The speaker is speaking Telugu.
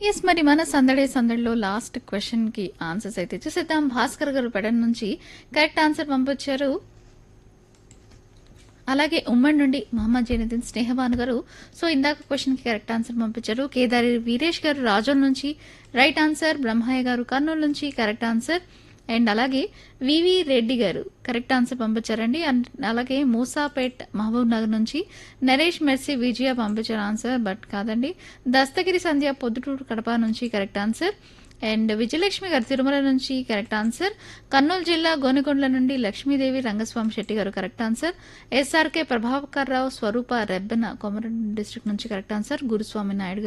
ఎస్ మరి మన సందడే సందడిలో లాస్ట్ క్వశ్చన్ కి ఆన్సర్స్ అయితే చూసేద్దాం భాస్కర్ గారు పెడన్ నుంచి కరెక్ట్ ఆన్సర్ పంపించారు అలాగే ఉమ్మడి నుండి మహమ్మద్ జైనుద్దీన్ స్నేహబాను గారు సో ఇందాక క్వశ్చన్ కి కరెక్ట్ ఆన్సర్ పంపించారు కేదారి వీరేష్ గారు రాజోల్ నుంచి రైట్ ఆన్సర్ బ్రహ్మయ్య గారు కర్నూలు నుంచి కరెక్ట్ ఆన్సర్ అండ్ అలాగే వివి రెడ్డి గారు కరెక్ట్ ఆన్సర్ పంపించారండి అండ్ అలాగే మూసాపేట్ మహబూబ్ నగర్ నుంచి నరేష్ మెర్సీ విజయ పంపించారు ఆన్సర్ బట్ కాదండి దస్తగిరి సంధ్య పొద్దుటూరు కడప నుంచి కరెక్ట్ ఆన్సర్ అండ్ విజయలక్ష్మి గారు తిరుమల నుంచి కరెక్ట్ ఆన్సర్ కర్నూలు జిల్లా గోనెకొండల నుండి Lakshmidevi Rangaswamy Shetty garu correct answer SRK Prabhakar Rao Swarupa Rebbena Komaram district నుంచి కరెక్ట్ ఆన్సర్ గురుస్వామి నాయుడు గారు